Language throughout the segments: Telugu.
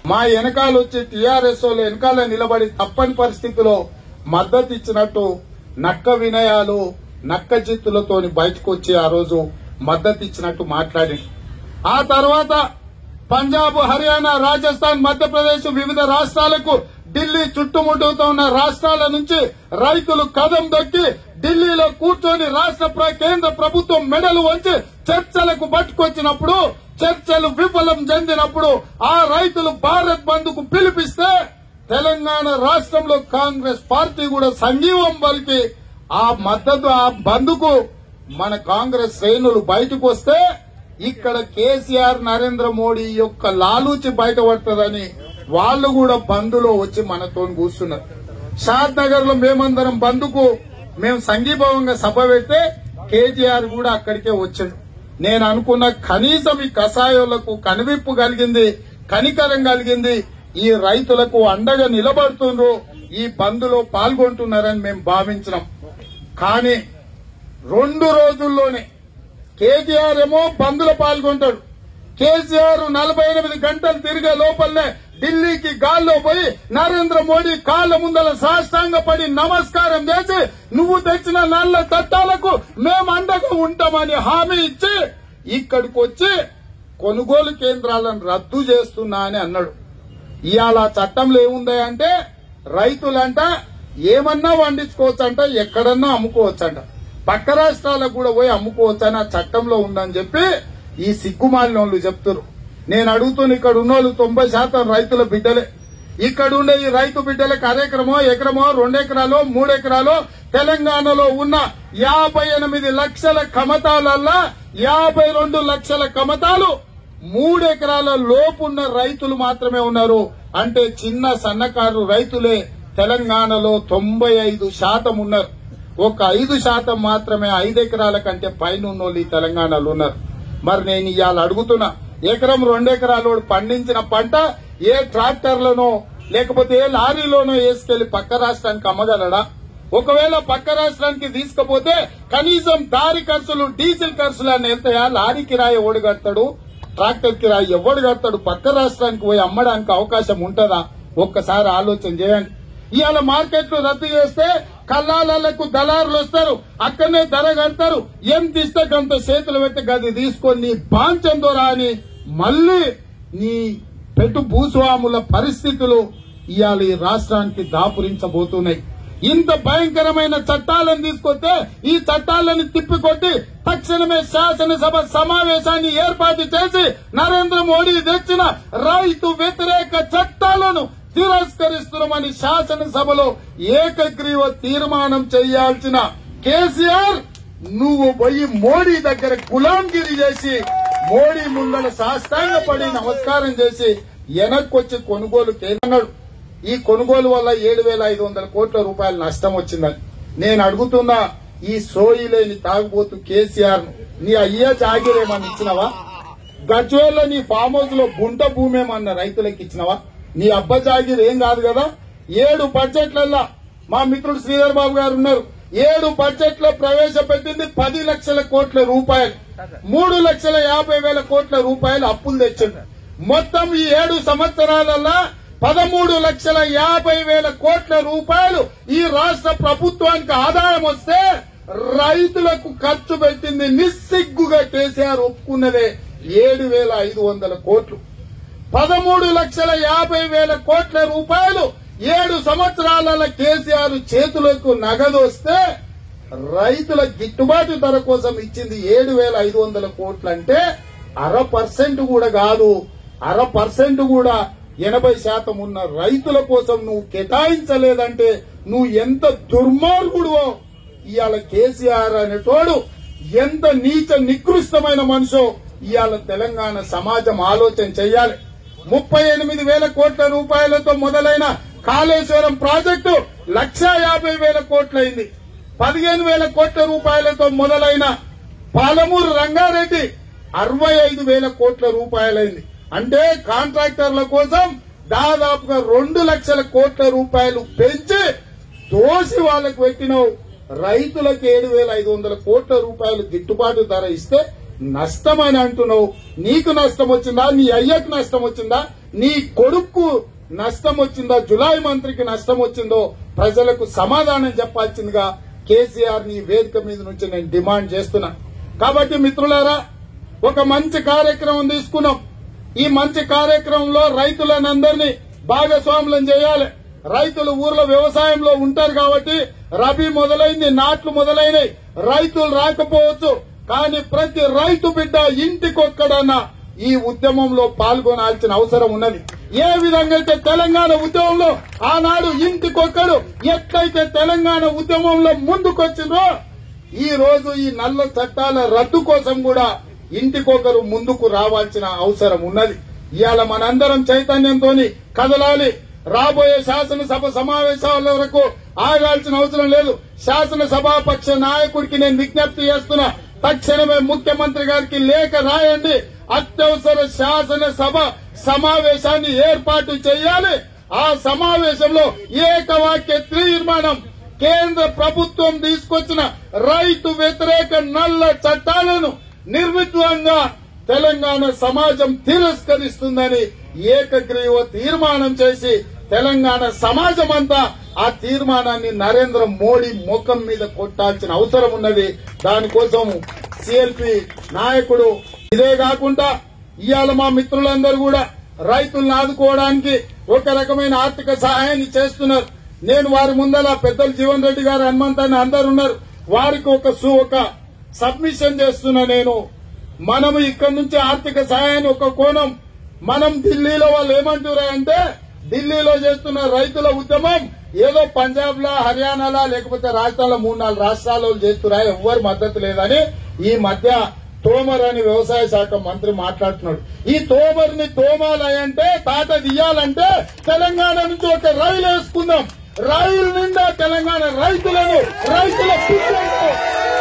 మా వెనకాల వచ్చి టీఆర్ఎస్ వాళ్ళు వెనకాల నిలబడి తప్పని పరిస్థితిలో మద్దతు ఇచ్చినట్టు నక్క వినయాలు నక్క జిత్తులతోని బయటకు వచ్చి ఆ రోజు మద్దతు ఇచ్చినట్టు మాట్లాడి ఆ తర్వాత పంజాబ్ హర్యానా రాజస్థాన్ మధ్యప్రదేశ్ వివిధ రాష్ట్రాలకు ఢిల్లీ చుట్టుముట్టుతో ఉన్న రాష్ట్రాల నుంచి రైతులు కదం దొక్కి ఢిల్లీలో కూర్చొని రాష్ట్ర ప్ర- కేంద్ర ప్రభుత్వం మెడలు వచ్చి చర్చలకు పట్టుకొచ్చినప్పుడు చర్చలు విఫలం చెందినప్పుడు ఆ రైతులు భారత్ బంద్ కు పిలిపిస్తే తెలంగాణ రాష్ట్రంలో కాంగ్రెస్ పార్టీ కూడా సంఘీవం పలికి ఆ మద్దతు ఆ బంద్కు మన కాంగ్రెస్ శ్రేణులు బయటకు వస్తే ఇక్కడ కేసీఆర్ నరేంద్ర మోడీ యొక్క లాలూచి బయటపడుతుందని వాళ్ళు కూడా బంధులో వచ్చి మనతో కూర్చున్నారు షాద్ నగర్ లో మేమందరం బంధుకు మేము సంఘీభావంగా సభ పెడితే కేటీఆర్ కూడా అక్కడికే వచ్చాడు నేను అనుకున్న కనీసం ఈ కషాయోళ్లకు కనువిప్పు కలిగింది కనికరం కలిగింది ఈ రైతులకు అండగా నిలబడుతుండ్రు ఈ బంద్లో పాల్గొంటున్నారని మేము భావించినాం కానీ రెండు రోజుల్లోనే కేటీఆర్ ఏమో బంద్లో పాల్గొంటాడు కేసీఆర్ నలభై ఎనిమిది గంటలు తిరిగే లోపలనే ఢిల్లీకి గాల్లో పోయి నరేంద్ర మోడీ కాళ్ళ ముందల సాష్టాంగ పడి నమస్కారం చేసి నువ్వు తెచ్చిన నల్ల చట్టాలకు మేము అండగా ఉంటామని హామీ ఇచ్చి ఇక్కడికి వచ్చి కొనుగోలు కేంద్రాలను రద్దు చేస్తున్నా అని అన్నాడు ఇవాళ ఆ చట్టంలో ఏముంది అంటే రైతులంట ఏమన్నా వండించుకోవచ్చంట ఎక్కడన్నా అమ్ముకోవచ్చంట పక్క రాష్ట్రాలకు కూడా పోయి అమ్ముకోవచ్చని ఆ చట్టంలో ఉందని చెప్పి ఈ సిగ్గుమాలిన వాళ్ళు చెప్తారు నేను అడుగుతున్న ఇక్కడ ఉన్నోళ్ళు తొంభై శాతం రైతుల బిడ్డలే ఇక్కడ ఉండే ఈ రైతు బిడ్డలకు అరెకరమో ఎకరమో రెండెకరాలో మూడెకరాలో తెలంగాణలో ఉన్న యాభై ఎనిమిది లక్షల కమతాలల్లా యాభై రెండు లక్షల కమతాలు మూడెకరాల లోపున్న రైతులు మాత్రమే ఉన్నారు అంటే చిన్న సన్నకారు రైతులే తెలంగాణలో తొంభై ఐదు శాతం ఉన్నారు ఒక ఐదు శాతం మాత్రమే ఐదు ఎకరాల కంటే పైన ఉన్నోళ్ళు ఈ తెలంగాణలో ఉన్నారు మరి నేను ఇవాళ అడుగుతున్నా ఎకరం రెండెకరాలు పండించిన పంట ఏ ట్రాక్టర్లనో లేకపోతే ఏ లారీలోనో వేసుకెళ్లి పక్క రాష్ట్రానికి అమ్మగలడా ఒకవేళ పక్క రాష్ట్రానికి తీసుకపోతే కనీసం దారి ఖర్చులు డీజిల్ ఖర్చులు అని వెళ్తాయా లారీ కిరాయి ఓడి కడతాడు ట్రాక్టర్ కిరాయి ఎవడు కడతాడు పక్క రాష్ట్రానికి పోయి అమ్మడానికి అవకాశం ఉంటుందా ఒక్కసారి ఆలోచన చేయండి ఇవాళ మార్కెట్లు రద్దు చేస్తే కల్లాలకు దళారులు వస్తారు అక్కడనే ధర కడతారు ఎంత ఇస్తే గంత చేతులు పెట్టి గది తీసుకొని నీ బాంచం ద్వారా అని మళ్ళీ నీ పెట్టు భూస్వాముల పరిస్థితులు ఇవాళ ఈ రాష్ట్రానికి దాపురించబోతున్నాయి ఇంత భయంకరమైన చట్టాలను తీసుకొస్తే ఈ చట్టాలను తిప్పికొట్టి తక్షణమే శాసనసభ సమావేశాన్ని ఏర్పాటు చేసి నరేంద్ర మోడీ తెచ్చిన రైతు వ్యతిరేక చట్టాలను తిరస్కరిస్తున్నామని శాసనసభలో ఏకగ్రీవ తీర్మానం చేయాల్సిన కేసీఆర్ నువ్వు పోయి మోడీ దగ్గర గులాంగిరి చేసి మోడీ ముందర సాష్టాంగపడి నమస్కారం చేసి వెనక్కొచ్చి కొనుగోలు కేంద్రన్నాడు ఈ కొనుగోలు వల్ల ఏడు వేల ఐదు వందల కోట్ల రూపాయల నష్టం వచ్చిందని నేను అడుగుతున్నా ఈ సోయి లేని తాగుబోతు కేసీఆర్ ను నీ అయ్యే జాగిరేమన్నా ఇచ్చినవా గజ్వేల్లో నీ ఫామ్ హౌస్ లో గుంట భూమి ఏమన్నా రైతులకు ఇచ్చినవా నీ అబ్బ జాగిర్ ఏం కాదు కదా ఏడు బడ్జెట్లల్లా మా మిత్రుడు శ్రీధర్ బాబు గారు ఉన్నారు ఏడు బడ్జెట్ లో ప్రవేశపెట్టింది పది లక్షల కోట్ల రూపాయలు మూడు లక్షల యాభై వేల కోట్ల రూపాయలు అప్పులు తెచ్చింది మొత్తం ఈ ఏడు సంవత్సరాలల్లా పదమూడు లక్షల యాభై వేల కోట్ల రూపాయలు ఈ రాష్ట్ర ప్రభుత్వానికి ఆదాయం వస్తే రైతులకు ఖర్చు పెట్టింది నిస్సిగ్గుగా కేసీఆర్ ఒప్పుకున్నదే ఏడు వేల ఐదు వందల కోట్లు పదమూడు లక్షల యాభై వేల కోట్ల రూపాయలు ఏడు సంవత్సరాల కేసీఆర్ చేతులకు నగదు వస్తే రైతుల గిట్టుబాటు ధర కోసం ఇచ్చింది ఏడు వేల ఐదు వందల కోట్లు అంటే అర పర్సెంట్ కూడా కాదు అర పర్సెంట్ కూడా ఎనభై శాతం ఉన్న రైతుల కోసం నువ్వు కేటాయించలేదంటే నువ్వు ఎంత దుర్మార్గుడువో ఇవాళ కేసీఆర్ అనేటోడు ఎంత నీచ నికృష్టమైన మనిషో ఇవాళ తెలంగాణ సమాజం ఆలోచన చేయాలి ముప్పై ఎనిమిది వేల కోట్ల రూపాయలతో మొదలైన కాళేశ్వరం ప్రాజెక్టు లక్షా యాభై వేల కోట్లయింది పదిహేను వేల కోట్ల రూపాయలతో మొదలైన పాలమూరు రంగారెడ్డి అరవై ఐదు వేల కోట్ల రూపాయలైంది అంటే కాంట్రాక్టర్ల కోసం దాదాపుగా రెండు లక్షల కోట్ల రూపాయలు పెంచి దోసి వాళ్ళకు పెట్టినావు రైతులకు ఏడు వేల ఐదు వందల కోట్ల రూపాయలు గిట్టుబాటు ధర ఇస్తే నష్టం అని అంటున్నావు నీకు నష్టం వచ్చిందా నీ అయ్యకు నష్టం వచ్చిందా నీ కొడుకు నష్టం వచ్చిందా జులై మంత్రికి నష్టం వచ్చిందో ప్రజలకు సమాధానం చెప్పాల్సిందిగా కేసీఆర్ ని వేదిక మీద నుంచి నేను డిమాండ్ చేస్తున్నా కాబట్టి మిత్రులారా ఒక మంచి కార్యక్రమం తీసుకున్నాం ఈ మంచి కార్యక్రమంలో రైతులనందరినీ భాగస్వాములను చేయాలి రైతులు ఊర్లో వ్యవసాయంలో ఉంటారు కాబట్టి రబీ మొదలైంది నాట్లు మొదలైనవి రైతులు రాకపోవచ్చు కానీ ప్రతి రైతు బిడ్డ ఇంటికొక్కడన్నా ఈ ఉద్యమంలో పాల్గొనాల్సిన అవసరం ఉన్నది ఏ విధంగా అయితే తెలంగాణ ఉద్యమంలో ఆనాడు ఇంటికొక్కడు ఎట్లయితే తెలంగాణ ఉద్యమంలో ముందుకొచ్చిందో ఈ రోజు ఈ నల్ల చట్టాల రద్దు కోసం కూడా ఇంటికొకరు ముందుకు రావాల్సిన అవసరం ఉన్నది ఇవాళ మనందరం చైతన్యంతో కదలాలి రాబోయే శాసనసభ సమావేశాల వరకు ఆగాల్సిన అవసరం లేదు శాసనసభాపక్ష నాయకుడికి నేను విజ్ఞప్తి చేస్తున్నా తక్షణమే ముఖ్యమంత్రి గారికి లేఖ రాయండి అత్యవసర శాసనసభ సమావేశాన్ని ఏర్పాటు చేయాలి ఆ సమావేశంలో ఏకవాక్య తీర్మానం కేంద్ర ప్రభుత్వం తీసుకొచ్చిన రైతు వ్యతిరేక నల్ల చట్టాలను నిర్విఘ్నంగా తెలంగాణ సమాజం తిరస్కరిస్తుందని ఏకగ్రీవ తీర్మానం చేసి తెలంగాణ సమాజం అంతా ఆ తీర్మానాన్ని నరేంద్ర మోడీ ముఖం మీద కొట్టాల్సిన అవసరం ఉన్నది దానికోసం సిఎల్పి నాయకుడు ఇదే కాకుండా ఇవాళ మా మిత్రులందరూ కూడా రైతులను ఆదుకోవడానికి ఒక రకమైన ఆర్థిక సహాయాన్ని చేస్తున్నారు నేను వారి ముందల పెద్దలు జీవన్ రెడ్డి గారు హనుమంతాన్ని అందరు ఉన్నారు వారికి ఒక సు- ఒక సబ్మిషన్ చేస్తున్నా నేను మనము ఇక్కడి నుంచి ఆర్థిక సహాయాన్ని ఒక కోణం మనం ఢిల్లీలో వాళ్ళు ఏమంటురా అంటే ఢిల్లీలో చేస్తున్న రైతుల ఉద్యమం ఏదో పంజాబ్ లా హర్యానాలా లేకపోతే రాజస్థాన్లో మూడు నాలుగు రాష్ట్రాల్లో చేస్తురా ఎవ్వరు మద్దతు లేదని ఈ మధ్య తోమర్ అని వ్యవసాయ శాఖ మంత్రి మాట్లాడుతున్నాడు ఈ తోమర్ ని తోమాలంటే తాట తీయాలంటే తెలంగాణ నుంచి ఒక రైలు వేసుకుందాం రైలు నిండా తెలంగాణ రైతులను రైతుల పిల్లలను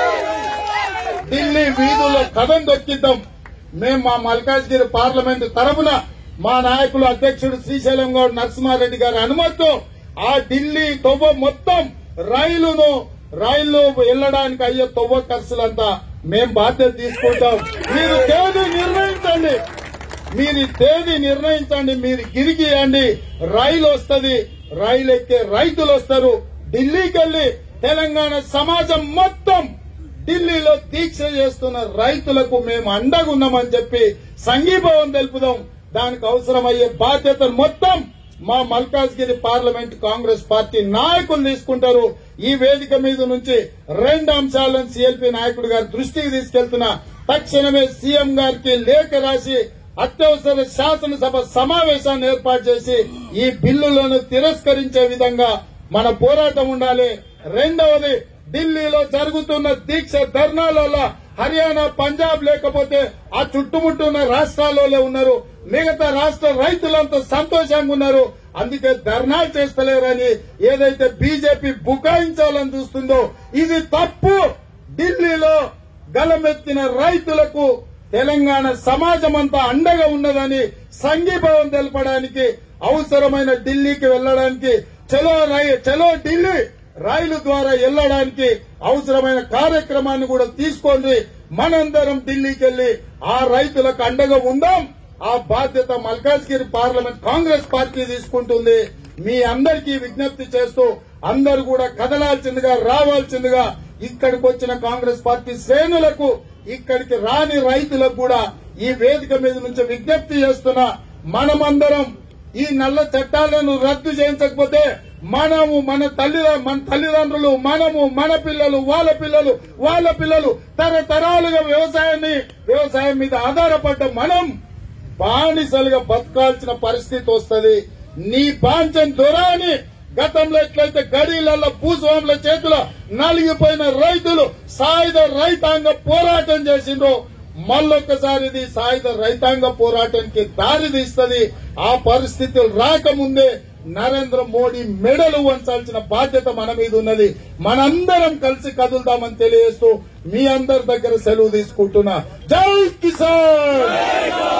ఢిల్లీ వీధుల్లో కథం దొక్కిద్దాం మేము మా మల్కాజ్గిరి పార్లమెంట్ తరపున మా నాయకులు అధ్యక్షుడు శ్రీశైలం గౌడ్ నరసింహారెడ్డి గారి అనుమతితో ఆ ఢిల్లీ తొవ్వ మొత్తం రైలును రైలు వెళ్ళడానికి అయ్యే తొవ్వ ఖర్చులంతా మేం బాధ్యత తీసుకుంటాం మీరు తేదీ నిర్ణయించండి మీరు ఈ తేదీ నిర్ణయించండి మీరు గిరిగియండి రైలు వస్తది రైలు ఎక్కే రైతులు వస్తారు ఢిల్లీకి వెళ్లి తెలంగాణ సమాజం మొత్తం ఢిల్లీలో దీక్ష చేస్తున్న రైతులకు మేము అండగున్నామని చెప్పి సంఘీభావం తెలుపుదాం దానికి అవసరమయ్యే బాధ్యతను మొత్తం మా మల్కాజ్గిరి పార్లమెంట్ కాంగ్రెస్ పార్టీ నాయకులు తీసుకుంటారు ఈ వేదిక మీద నుంచి రెండు అంశాలను సిఎల్పి నాయకుడు గారి దృష్టికి తీసుకెళ్తున్నా తక్షణమే సీఎం గారికి లేఖ రాసి అత్యవసర శాసనసభ సమావేశాన్ని ఏర్పాటు చేసి ఈ బిల్లులను తిరస్కరించే విధంగా మన పోరాటం ఉండాలి రెండవది ఢిల్లీలో జరుగుతున్న దీక్ష ధర్నాలలో హర్యానా పంజాబ్ లేకపోతే ఆ చుట్టుముట్టున్న రాష్ట్రాలలో ఉన్నారు మిగతా రాష్ట్ర రైతులంతా సంతోషంగా ఉన్నారు అందుకే ధర్నాలు చేస్తలేరని ఏదైతే బీజేపీ బుకాయించాలని చూస్తుందో ఇది తప్పు ఢిల్లీలో గలమెత్తిన రైతులకు తెలంగాణ సమాజం అంతా అండగా ఉన్నదని సంఘీభావం తెలపడానికి అవసరమైన ఢిల్లీకి వెళ్లడానికి చలో రై చలో ఢిల్లీ రైలు ద్వారా వెళ్లడానికి అవసరమైన కార్యక్రమాన్ని కూడా తీసుకోండి మనందరం ఢిల్లీకి వెళ్లి ఆ రైతులకు అండగా ఉందాం ఆ బాధ్యత మల్కాజ్గిరి పార్లమెంట్ కాంగ్రెస్ పార్టీ తీసుకుంటుంది మీ అందరికీ విజ్ఞప్తి చేస్తూ అందరూ కూడా కదలాల్సిందిగా రావాల్సిందిగా ఇక్కడికి వచ్చిన కాంగ్రెస్ పార్టీ శ్రేణులకు ఇక్కడికి రాని రైతులకు కూడా ఈ వేదిక మీద నుంచి విజ్ఞప్తి చేస్తున్నా మనమందరం ఈ నల్ల చట్టాలను రద్దు చేయించకపోతే మనము మన తల్లి మన తల్లిదండ్రులు మనము మన పిల్లలు వాళ్ళ పిల్లలు వాళ్ళ పిల్లలు తరతరాలుగా వ్యవసాయాన్ని వ్యవసాయం మీద ఆధారపడ్డ మనం బానిసలుగా బతకాల్సిన పరిస్థితి వస్తది నీ బాంచన్ దొరాని గతంలో ఎట్లయితే గడీలలో భూస్వాముల చేతిలో నలిగిపోయిన రైతులు సాయుధ రైతాంగ పోరాటం చేసిండ్రో మళ్ళొక్కసారి ఇది సాయుధ రైతాంగ పోరాటానికి దారి తీస్తుంది ఆ పరిస్థితులు రాకముందే నరేంద్ర మోడీ మెడలు వంచాల్సిన బాధ్యత మన మీద ఉన్నది మనందరం కలిసి కదులుదామని తెలియజేస్తూ మీ అందరి దగ్గర సెలవు తీసుకుంటున్నా జై కిసాన్